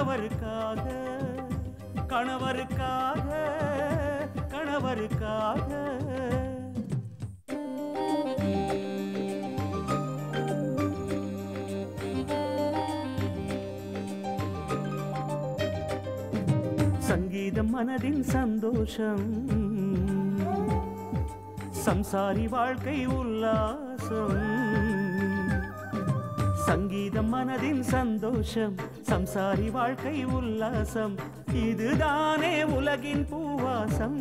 கணவருக்காக கணவருக்காக கணவருக்காக சங்கீதம் மனதின் சந்தோஷம் சம்சாரி வாழ்க்கை உல்லாசம் சங்கீதம் மனதின் சந்தோஷம் சம்சாரி வாழ்க்கை உல்லாசம் இதுதானே உலகின் பூவாசம்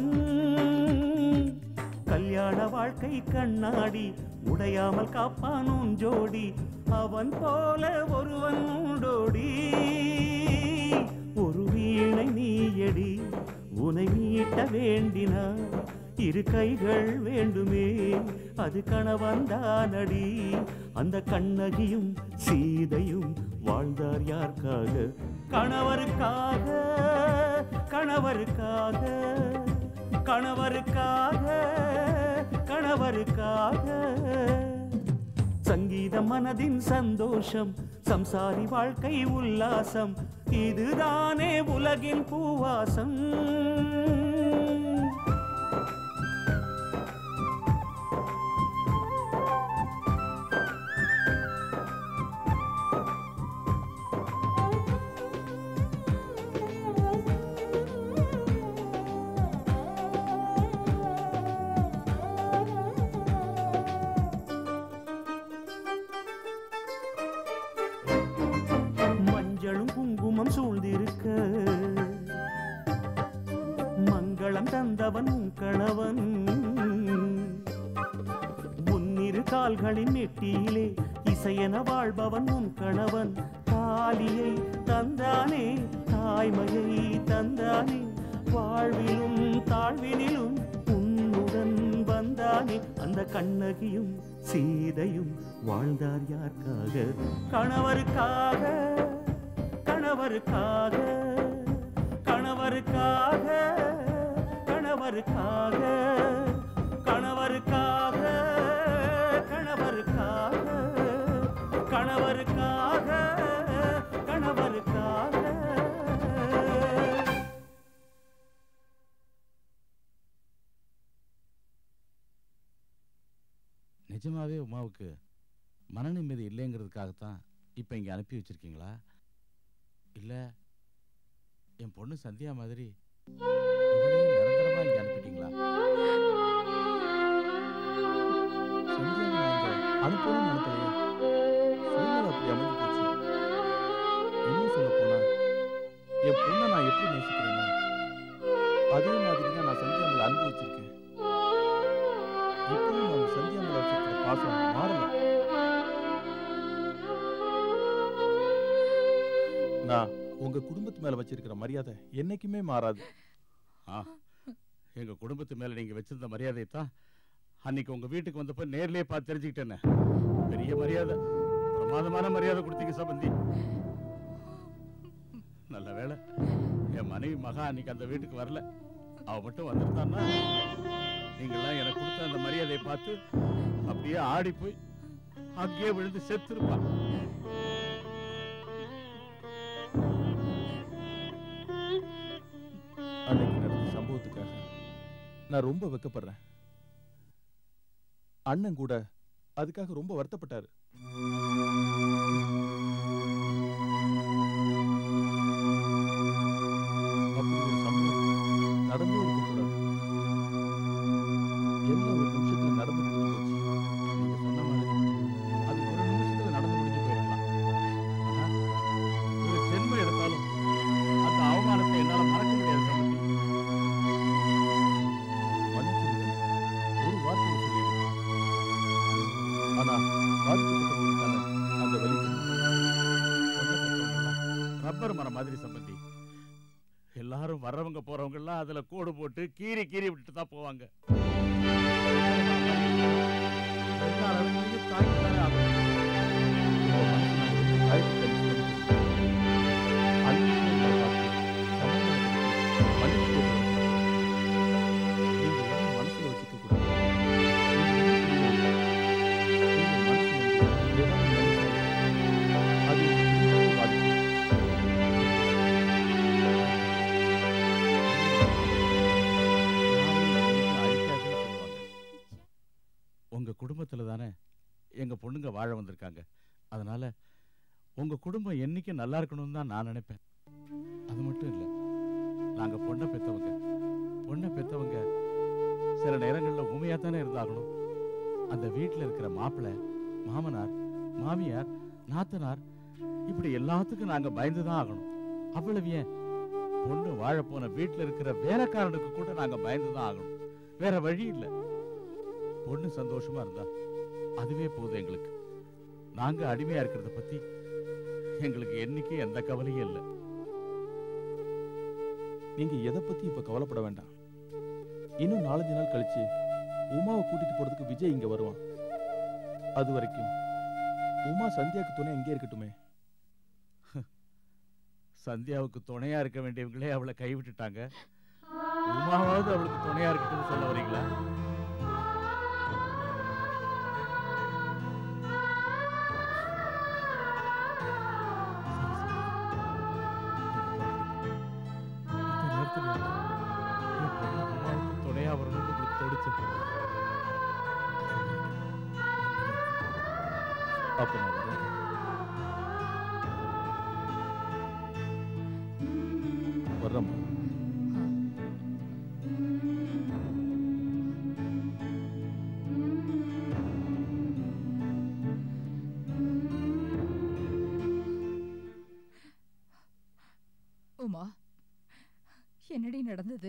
கல்யாண வாழ்க்கை கண்ணாடி உடையாமல் காப்பான் உன் ஜோடி அவன் போல ஒருவன் உண்டோடி ஒரு வீணை நீயடி உனை மீட்ட வேண்டினார் இரு கைகள் வேண்டுமே அது கணவன்தானடி அந்த கண்ணகியும் சீதையும் வாழ்ந்தார் யாருக்காக கணவருக்காக கணவருக்காக கணவருக்காக கணவருக்காக சங்கீதம் மனதின் சந்தோஷம் சம்சாரி வாழ்க்கை உல்லாசம் இதுதானே உலகின் பூவாசம் மஞ்சளும் குங்குமம் சூழ்ந்திருக்க மங்களம் தந்தவன் உன் கணவன் முன்னிரு கால்களின் நெட்டியிலே இசையென வாழ்பவன் உன் கணவன் தாலியை தந்தானே தாய்மையை தந்தானே வாழ்விலும் தாழ்வினிலும் உன்னுடன் வந்தானே அந்த கண்ணகியும் சீதையும் வாழ்ந்தார் யாருக்காக கணவருக்காக கணவருக்காக கணவருக்காக கணவருக்காக கணவருக்காக கணவருக்காக கணவருக்காக கணவருக்காக நிஜமாவே உமாவுக்கு மன நிம்மதி இல்லைங்கிறதுக்காகத்தான் இப்போ இங்கே அனுப்பி வச்சிருக்கீங்களா இல்லை என் பொண்ணு சந்தியா மாதிரி இவளையும் நிரந்தரமா இங்கே அனுப்பிட்டீங்களா சந்தியாவை நாங்க அனுப்பணும்னு நினைக்கலையே சூழ்நிலை அப்படி அமைஞ்சு போச்சு இன்னும் சொல்ல போனா என் பொண்ணை நான் எப்படி நேசிக்கிறேனோ அதே மாதிரி தான் நான் சந்தியா மேல அன்பு வச்சிருக்கேன் இப்பவும் நான் சந்தியா மேல வச்சிருக்கிற பாசம் மாறல நான் உங்க குடும்பத்து மேல வச்சிருக்கிற மரியாதை என்னைக்குமே மாறாது ஆ எங்கள் குடும்பத்து மேலே நீங்கள் வச்சிருந்த மரியாதையை தான் அன்னைக்கு உங்கள் வீட்டுக்கு வந்தப்போ நேர்லயே பார்த்து தெரிஞ்சுக்கிட்டேனே பெரிய மரியாதை பிரமாதமான மரியாதை கொடுத்தீங்க சம்பந்தி நல்ல வேளை என் மனைவி மகா அன்னைக்கு அந்த வீட்டுக்கு வரல அவ மட்டும் வந்திருந்தான்னா நீங்களாம் எனக்கு கொடுத்த அந்த மரியாதையை பார்த்து அப்படியே ஆடி போய் அங்கேயே விழுந்து செத்துருப்பா அன்னைக்கு நடந்த சம்பவத்துக்காக நான் ரொம்ப வெக்கப்படுறேன் அண்ணன் கூட அதுக்காக ரொம்ப வருத்தப்பட்டாரு அப்படி ஒரு சம்பவம் நடந்தே இருக்கக்கூடாது எல்லாம் ஒரு நிமிஷத்துல நடந்து முடிஞ்சு போச்சு நீங்க சொன்ன மாதிரி அது ஒரு நிமிஷத்துல நடந்து முடிஞ்சு போயிருக்கலாம் ஆனா, ஒரு ஜென்மம் எடுத்தாலும் அந்த அவமானத்தை என்னால மறக்க முடியாது சம்பந்தி மன்னிச்சிருங்க ஒரு வார்த்தையை சொல்லிடுங்க ஆனா பாதிக்கப்பட்டவங்களுக்கான அந்த வலி ரப்பர் மரம் மாதிரி சம்பந்தி எல்லாரும் வர்றவங்க போறவங்க எல்லாம் அதுல கோடு போட்டு கீறி கீறி விட்டு தான் போவாங்க எல்லா அளவுலையும் தாங்கித்தானே ஆகணும். உங்க மனசு நான் எப்படி காயத்தை கழிச்சு அன்னைக்கு உங்களை பார்த்து சமாதானப்படுத்தி மன்னிப்பு கேட்கிறேன். நீங்க எதையும் மனசுல வச்சுக்க கூடாது. உங்க மனசு வந்து எதை நினைச்சாலும் அது உங்களுக்கு பாதிக்கும். எங்க பொண்ணுங்க வாழ வந்திருக்காங்க அதனால உங்க குடும்பம் என்னைக்கும் நல்லா இருக்கணும்னு தான் நான் நினைப்பேன் அது மட்டும் இல்லை நாங்க பொண்ணை பெத்தவங்க பொண்ணை பெத்தவங்க சில நேரங்கள்ல உண்மையா தானே இருந்தாகணும் அந்த வீட்டில் இருக்கிற மாப்பிள்ளை மாமனார் மாமியார் நாத்தனார் இப்படி எல்லாத்துக்கும் நாங்க பயந்து தான் ஆகணும் அவ்வளவு ஏன் பொண்ணு வாழ போன வீட்டில் இருக்கிற வேலைக்காரனுக்கு கூட நாங்க பயந்து தான் ஆகணும் வேற வழி இல்லை பொண்ணு சந்தோஷமா இருந்தா அதுவே போதும் எங்களுக்கு நாங்க அடிமையா இருக்கிறத பத்தி எங்களுக்கு என்னைக்கு எந்த கவலையும் இல்லை நீங்க எதை பத்தி இப்ப கவலைப்பட வேண்டாம் இன்னும் நாலஞ்சு நாள் கழிச்சு உமாவை கூட்டிட்டு போறதுக்கு விஜய் இங்க வருவான் அது வரைக்கும் உமா சந்தியாக்கு துணை இங்கே இருக்கட்டுமே சந்தியாவுக்கு துணையா இருக்க வேண்டியவங்களே அவளை கைவிட்டுட்டாங்க உமாவாவது அவளுக்கு துணையா இருக்கட்டும்னு சொல்ல வரீங்களா துணையா வரணும்னு உங்களுக்கு தோடிச்சு அப்ப நான் வரேன் வர்றேம்மா உமா என்னடி நடந்தது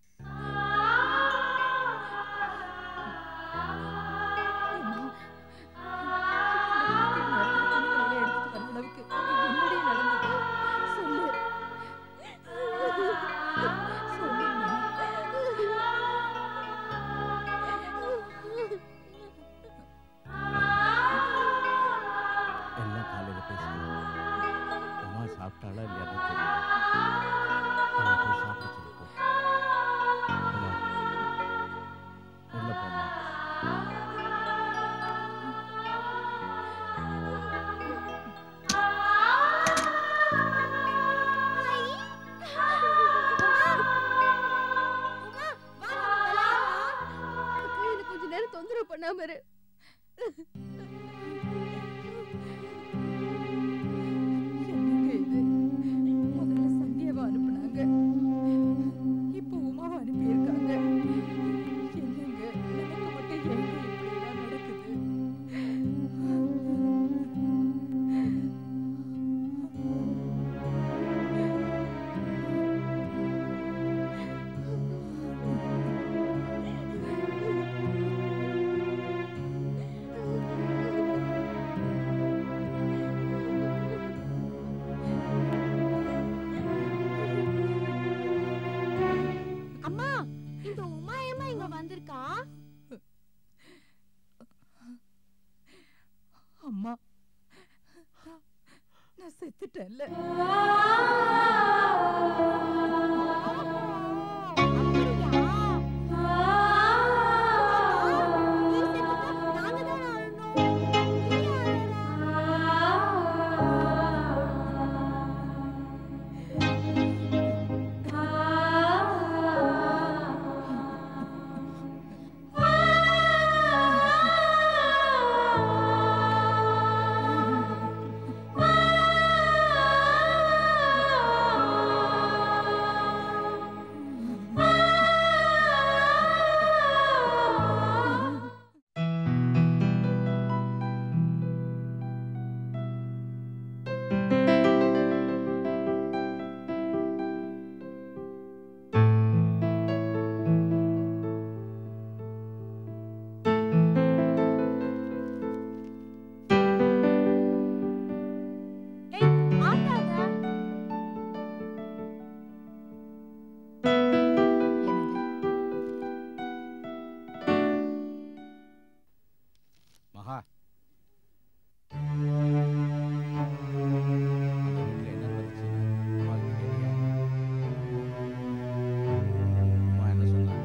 உமா, இந்த நேரத்துல துணிகளை எடுத்துட்டு வர அளவுக்கு அங்க என்னடி நடந்தது? சொல்லு. சொல்லும்மா. எல்லாம் காலையில பேசுகிறோம் உமா சாப்பிட்டாளா இல்லையான்னு தெரியல அவளை போய் சாப்பிட சொல்லிப்போம் உமா உள்ள போமா கையில கொஞ்ச நேரம் தொந்தரவு பண்ணாம இரு என்னங்க இது? முதல்ல சந்தியாவை அனுப்புனாங்க இப்போ உமாவை அனுப்பியிருக்காங்க என்னங்க நமக்கு மட்டும் ஏங்க இப்படிலாம் நடக்குது அம்மா இந்த உமா ஏமா இங்க வந்திருக்கா அம்மா நான் செத்துட்டேன்ல என்னங்க மகா அந்த வீட்டுல என்ன நடந்துச்சுன்னு அம்மாகிட்ட கேட்டியா? அம்மா என்ன சொன்னாங்க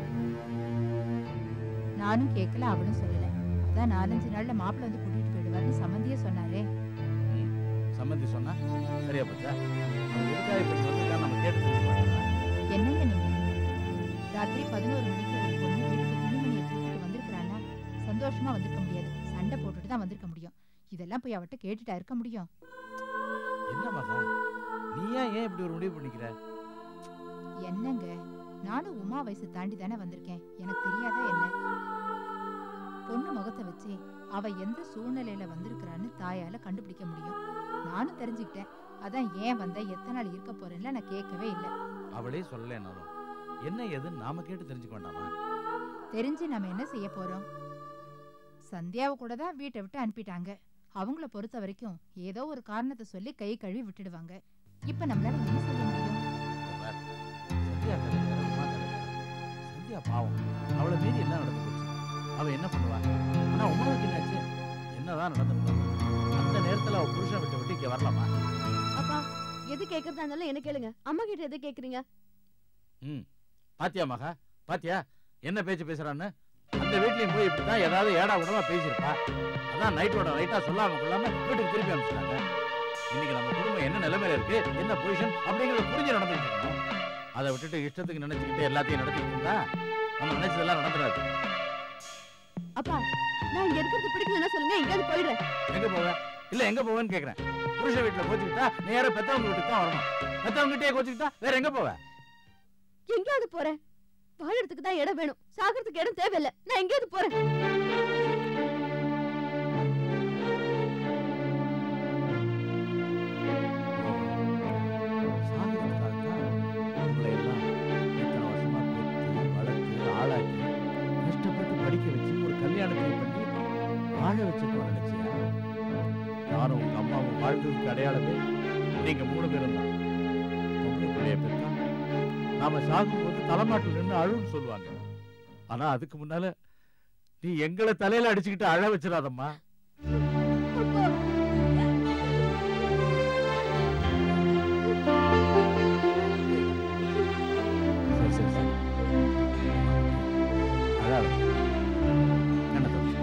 நானும் கேட்கல அவனும் சொல்லல அதான் நாலஞ்சு நாள்ல மாப்பிள்ள வந்து கூட்டிட்டு போயிடுவாருன்னு சம்மந்தியே சொன்னாரே ம், சம்மந்தி சொன்னா சரியா போச்சா அவன் எதுக்காக இப்படி வந்திருக்கான்னு நம்ம கேட்டு தெரிஞ்சுக்க மாட்டோமா? என்னங்க நீங்க ராத்திரி பதினோரு மணிக்கு ஒரு பொண்ணு வீட்டுக்கு துணிமணியை தூக்கிட்டு வந்திருக்கிறான்னா சந்தோஷமா வந்திருக்க முடியாது சண்டை போட்டுட்டு தான் தான் வந்திருக்க முடியும் இதெல்லாம் போய் அவட்ட கேட்டுட்டா இருக்க முடியும் என்ன மகா நீ ஏன் ஏன் இப்படி ஒரு முடிவு பண்ணிக்கிற என்னங்க நானும் உமா வயசு தாண்டி தானே வந்திருக்கேன் எனக்கு தெரியாதா என்ன பொண்ணு முகத்தை வச்சு அவ எந்த சூழ்நிலையில வந்திருக்கிறான்னு தாயால கண்டுபிடிக்க முடியும் நானும் தெரிஞ்சுக்கிட்டேன் அதான் ஏன் வந்த எத்தனை நாள் இருக்க போறேன்ல நான் கேட்கவே இல்லை அவளே சொல்லலைனாலும் என்ன ஏதுன்னு நாம கேட்டு தெரிஞ்சுக்க வேண்டாமா தெரிஞ்சு நம்ம என்ன செய்ய போறோம் சந்தியாவை கூட தான் வீட்டை விட்டு அனுப்பிட்டாங்க அவங்கள பொறுத்த வரைக்கும் ஏதோ ஒரு காரணத்தை சொல்லி கை கழுவி விட்டுடுவாங்க இப்ப நம்மளால என்ன செய்ய முடியும் இங்க பார், சந்தியா கதை வேற, உமா கதை வேற. சந்தியா பாவம் அவளை மீறி என்ன நடந்து போச்சு அவ என்ன பண்ணுவா ஆனா உமாவுக்கு என்னாச்சு என்னதான் நடந்திருந்தாலும் அந்த நேரத்துல அவ புருஷன் விட்டு விட்டு இங்க வரலாமா அப்பா எது கேக்குறதா இருந்தாலும் என்ன கேளுங்க அம்மா கிட்ட எது கேக்குறீங்க ம் பாத்தியா மகா பாத்தியா என்ன பேச்சு பேசுறான்னு அந்த வீட்லயும் போய் இப்படிதான் ஏதாவது ஏடா உடமா பேசியிருப்பா அதான் நைட்டோட நைட்டா சொல்லாம கொள்ளாம வீட்டுக்கு திருப்பி அனுப்பிச்சிட்டாங்க இன்னைக்கு நம்ம குடும்பம் என்ன நிலைமையில இருக்கு என்ன பொசிஷன் அப்படிங்கறத புரிஞ்சு நடந்துட்டு இருக்கணும் அதை விட்டுட்டு இஷ்டத்துக்கு நினைச்சுக்கிட்டு எல்லாத்தையும் நடத்திட்டு இருந்தா நம்ம நினைச்சதெல்லாம் நடந்துடாது அப்பா நான் இங்க இருக்கிறது பிடிக்கலன்னா சொல்லுங்க எங்கேயாவது போயிடுறேன் எங்க போவேன் இல்ல எங்க போவேன்னு கேக்குறேன் புருஷ வீட்டுல கோச்சுக்கிட்டா நேரா பெத்தவங்க வீட்டுக்கு தான் வரணும் பெத்தவங்க கிட்டே கோச்சுக்கிட்டா வேற எங்க போவேன் எங்கேயாவது போறேன் வாழறதுக்கு தான் இடம் வேணும் சாகிறதுக்கு இடம் தேவையில்லை நான் எங்கேயாவது போறேன் சாகிறதுக்காகத்தான் உங்களை எல்லாம் இத்தனை வருஷமா பெற்று வளர்த்து ஆளாக்கி கஷ்டப்பட்டு படிக்க வச்சு ஒரு கல்யாணத்தை பண்ணி வாழ வச்சுட்டு நினைச்சியா நானும் உங்க அம்மாவும் வாழ்ந்ததுக்கு அடையாளமே நீங்க மூணு பேரும் தான் பொம்பளை பிள்ளைய பெற்றா நாம சாகும்போது தலைமாட்டில் நின்று அழுன்னு சொல்லுவாங்க ஆனா அதுக்கு முன்னால நீ எங்களை தலையில அடிச்சுக்கிட்டு அழ வச்சிடாதம்மா அப்பா சரி சரி சரி அதாவது என்ன தப்பு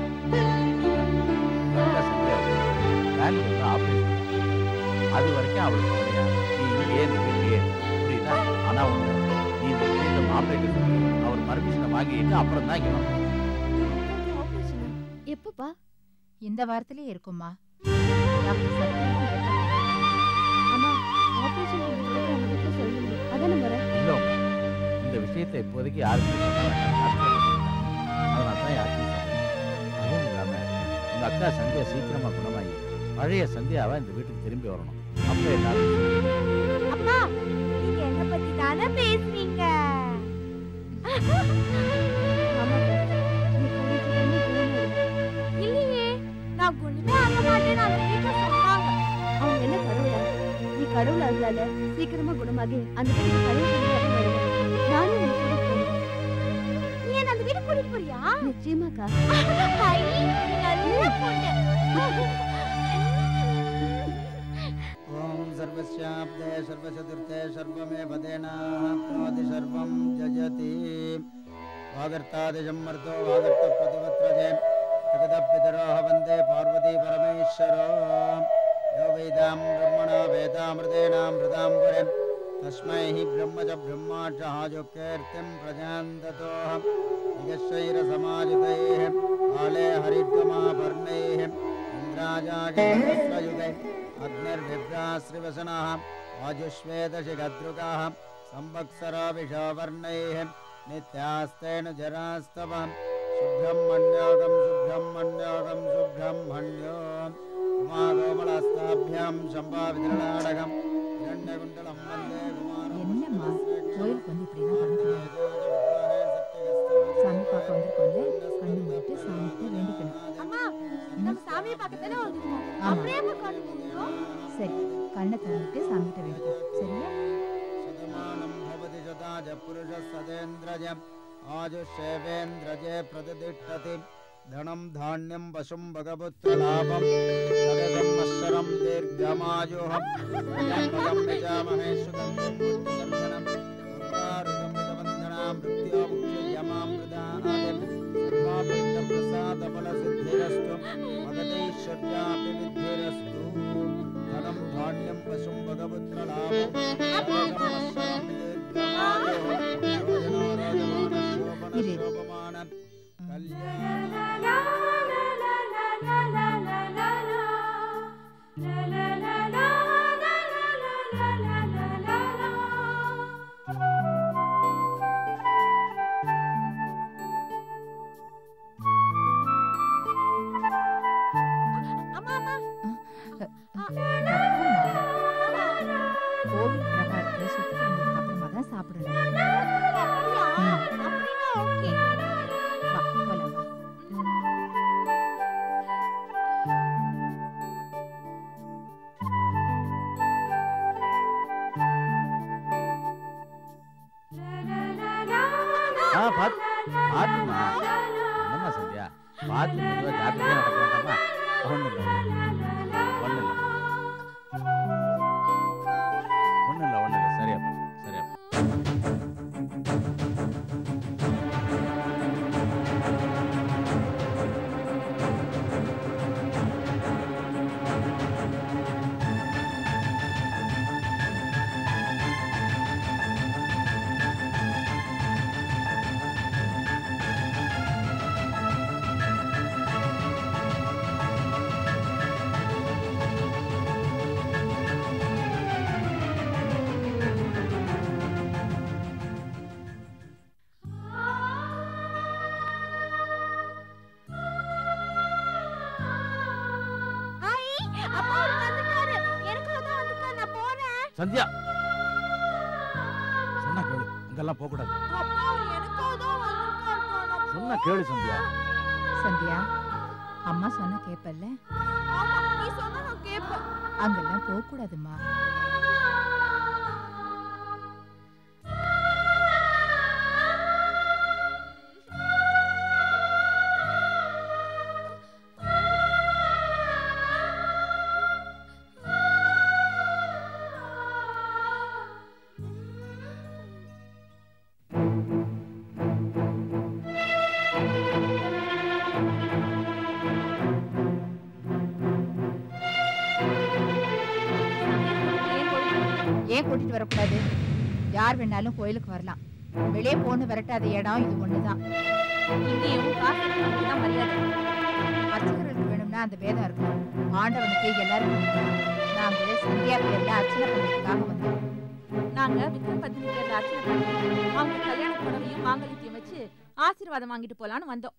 நல்லா சரியா பெங்களூர்ல ஆபரேஷன் அது வரைக்கும் அவளுக்கு துணையா நீ இங்கேயே இந்த வீட்லயே இரு. புரியுதா ஆனா ஒண்ணு நீ இந்த விஷயத்தை மாப்பிள்ளைக்கு சொல்லி அவர் பர்மிஷனை வாங்கிட்டு அப்புறம் தான் இங்க வரணும் ஆபரேஷனா எப்பப்பா இந்த வாரத்திலே இருக்கும்மா டாக்டர் சத்யா அம்மா ஆபரேஷன் அவங்க வீட்டுல சொல்லணும் அதானே வரேன் இல்ல உமா. இந்த விஷயத்தை இப்போதைக்கு யாருக்கும் சொல்ல வேண்டாம் டாக்டர் சொல்லிட்டாங்க. அதனால தான் யாருக்கும் சொல்லல. அதுவும் இல்லாம உங்க அக்கா சந்தியா சீக்கிரமா குணமாகி பழைய சந்தியாவா இந்த வீட்டுக்கு திரும்பி வரணும் அப்ப எல்லாரும் அப்பா நீங்க என்ன பத்தி தானே பேசுறீங்க இல்லையே நான் குணமே ஆக மாட்டேன்னு அந்த வீட்டுல சொன்னாங்க அவங்க என்ன கடவுளா நீ கடவுளா இருந்தால சீக்கிரமா குணமாகி அந்த வீட்டுக்கு கடவுள் நானும் உன்னை கூட்டிட்டு போறேன் நீ என்ன அந்த வீட்டுக்கு கூட்டிட்டு போறியா நிச்சயமாக்கா நல்ல பொண்ணு ॐ सर्वस्याब्दे सर्वचतुर्थे सर्वमेव तेनाप्नोति सर्वं जजति वागर्तादिशं मर्तो वागर्तप्रतिपत्रजे जगदपितरोः वन्दे पार्वती परमेश्वरो यो वेदां ब्रह्मणा वेदामृतेनामृतां परे तस्मै हि ब्रह्म च ब्रह्माक्षहाजुकीर्तिं प्रजान्ततोः यशैरसमाजितैः काले हरिद्वमापर्णैः इन्द्राजागस्रयुगैः अग्निर्विभ्राश्रिवसनः वाजुष्वेदशिखद्रुकाः संवत्सराभिषावर्णैः नित्यास्तेन जरास्तवः सुब्रह्मण्योगं सुब्रह्मण्योगं सुब्रह्मण्यो उमागोमलस्ताभ्यां शम्भाविदृणाडकं हिरण्यकुण्डलं वन्दे என்னம்மா கோயிலுக்கு வந்து இப்படிலாம் பண்ணுறீங்க சாமி பார்க்க வந்திருக்கோம்ல கண்ணு மூடிட்டு சாமிகிட்ட வேண்டிக்கணும் அம்மா நம்ம சாமியை பார்க்கத்தானே வந்திருக்கோம் ஆமா. அப்படியே நம்ம கண்ணு மூடுறோம் சரி கண்ணை திறந்துட்டு சாமிகிட்ட வேண்டிக்கணும் சரியா शतमानं भवति शताज पुरुषः सतेन्द्रज आजुषेवेन्द्रजे प्रतिष्ठति धनं धान्यं वशुं भगपुत्रलाभं सदसंवत्सरं दीर्घमायुः प्रजन्मदं यजामहे सुगन्धिं बुद्धिवर्धनं दुर्वारुकं विदबन्धनां मृत्योमुक्षयमामृदादिं सर्वापिण्डप्रसादफलसिद्धिरस्तु मगधैश्वर्यापि विद्धिरस्तु धनं धान्यं वशुं भगपुत्रलाभं सदसंवत्सरं दीर्घमायुः योजनो रोजमानशोभनशोभमान कल्याण பாத்துமா என்னம்மா சந்தியா பார்த்து மெதுவா ஜாக்கிரதையா நடக்க வேண்டாமா ஒண்ணு இல்லை ஒண்ணு இல்லை ஒண்ணு இல்லை ஒண்ணு இல்லை சரியா போ, சரியா போ. அப்பா அவர் வந்துட்டாரு எனக்காக தான் வந்திருக்காரு நான் போறேன் சந்தியா சொன்னா கேளு அங்கெல்லாம் போக கூடாது அப்பா அவர் எனக்காக தான் வந்திருக்காரு சொன்னா கேளு சந்தியா சந்தியா அம்மா சொன்ன கேப்பல்ல ஆமா நீ சொன்னா நான் கேட்பேன் அங்கெல்லாம் போக கூடாதும்மா ஏன் கூட்டிட்டு வரக்கூடாது யார் வேணாலும் கோயிலுக்கு வரலாம் வெளியே போன்னு விரட்டாத இடம் இது ஒண்ணுதான் இங்கேயும் காசு தான் மரியாதை அர்ச்சகர்களுக்கு வேணும்னா அந்த வேதம் இருக்கணும் ஆண்டவனுக்கு எல்லாரும் வேணும். நாங்க சந்தியா பேர்ல அர்ச்சனை பண்றதுக்காக வந்தோம் நாங்க விக்ரம் பத்தினி பேர்ல அர்ச்சனை பண்ணி அவங்க கல்யாண புடவையும் மாங்கல்யத்தையும் வச்சு ஆசீர்வாதம் வாங்கிட்டு போலான்னு வந்தோம்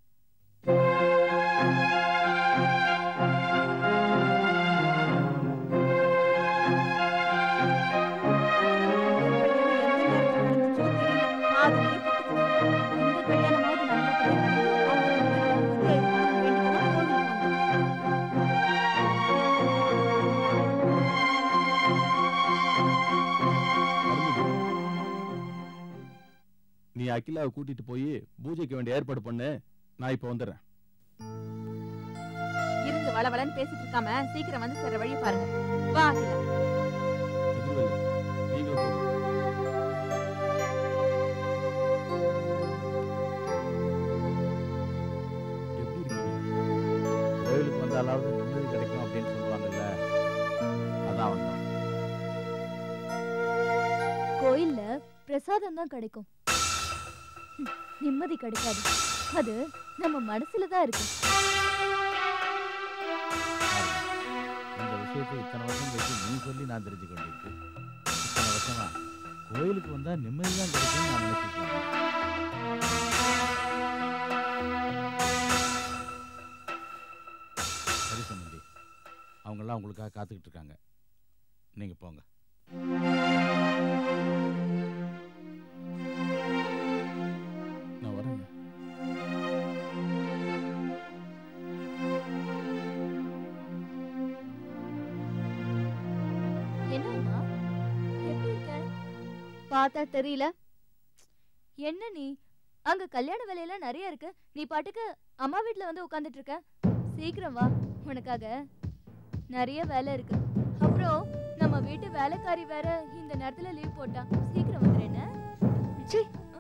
நீ அகிலாவை கூட்டிட்டு போய் பூஜைக்கு வேண்டிய ஏற்பாடு பண்ணு நான் இப்ப வந்துடுறேன் இருந்து வளவளன்னு பேசிட்டு இருக்காம சீக்கிரம் வந்து சேர வழி பாருங்க வா அகிலா எதிர்வேலு, நீங்களும் போங்க. எப்படி இருக்கீங்க கோயிலுக்கு வந்தாலாவது நிம்மதி கிடைக்கும் அப்படின்னு சொல்லுவாங்கல்ல அதான் வந்தோம் கோயில்ல பிரசாதம் தான் கிடைக்கும் ஹம், நிம்மதி கிடைக்காது அது நம்ம மனசுல தான் இருக்கு இந்த விஷயத்தை இத்தனை வருஷம் கழிச்சு நீ சொல்லி நான் தெரிஞ்சு கொண்டிருக்கு இத்தனை வருஷமா கோயிலுக்கு வந்தா நிம்மதி தான் கிடைக்கும்னு நான் நினைச்சிட்டு இருந்தேன். சரி சம்பந்தி அவங்கெல்லாம் உங்களுக்காக காத்துக்கிட்டு இருக்காங்க நீங்க போங்க நான் வரேங்க என்னம்மா எப்படி இருக்க பார்த்தா தெரியல என்ன நீ அங்க கல்யாண வேலையெல்லாம் நிறைய இருக்கு நீ பாட்டுக்கு அம்மா வீட்ல வந்து உட்கார்ந்துட்டு இருக்க சீக்கிரம் வா உனக்காக நிறைய வேலை இருக்கு அப்புறம் நம்ம வீட்டு வேலைக்காரி வேற இந்த நேரத்துல லீவ் போட்டா சீக்கிரம் வந்துரு என்ன சீ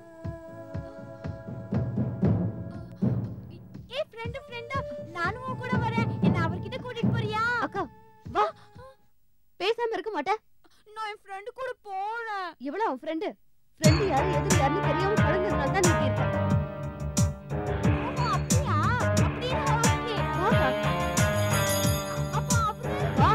ஏய் ஃப்ரெண்ட் ஃப்ரெண்டா நானும் உன் கூட வரேன் என்ன அவர்கிட்ட கூட்டிட்டு போறியா அக்கா வா பேசாம இருக்க மாட்டே நான் என் ஃப்ரெண்ட் கூட போறேன் எவ்வளவு அவன் ஃப்ரெண்டு ஃப்ரெண்டு யாரு எது யாருன்னு தெரியாம பழகுறதுனால தான் நீ இப்படி இருக்க ஓ, அப்படியா அப்படியே ஓகே வா அப்பா அவரு வா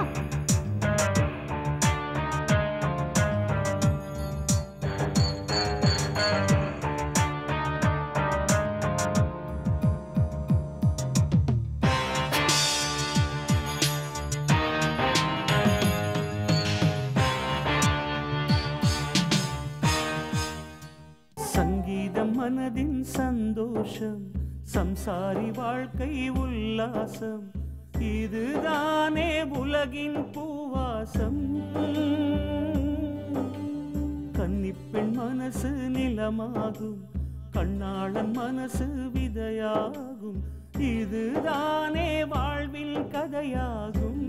சங்கீதம் மனதின் சந்தோஷம் சம்சாரி வாழ்க்கை உல்லாசம் இதுதானே உலகின் பூவாசம் கன்னிப்பெண் மனசு நிலமாகும் கண்ணாளன் மனசு விதையாகும் இதுதானே வாழ்வில் கதையாகும்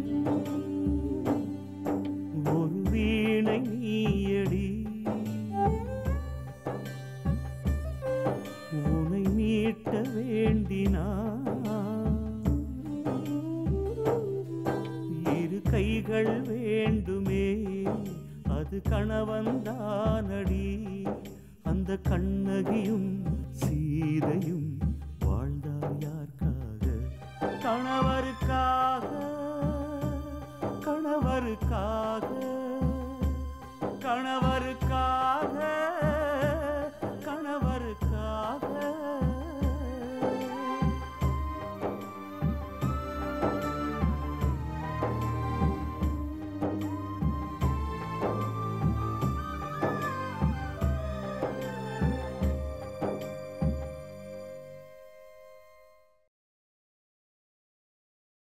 ஒரு வீணை நீயடி உனை மீட்ட வேண்டினா இரு கைகள் வேண்டுமே அது கணவன்தானடி அந்த கண்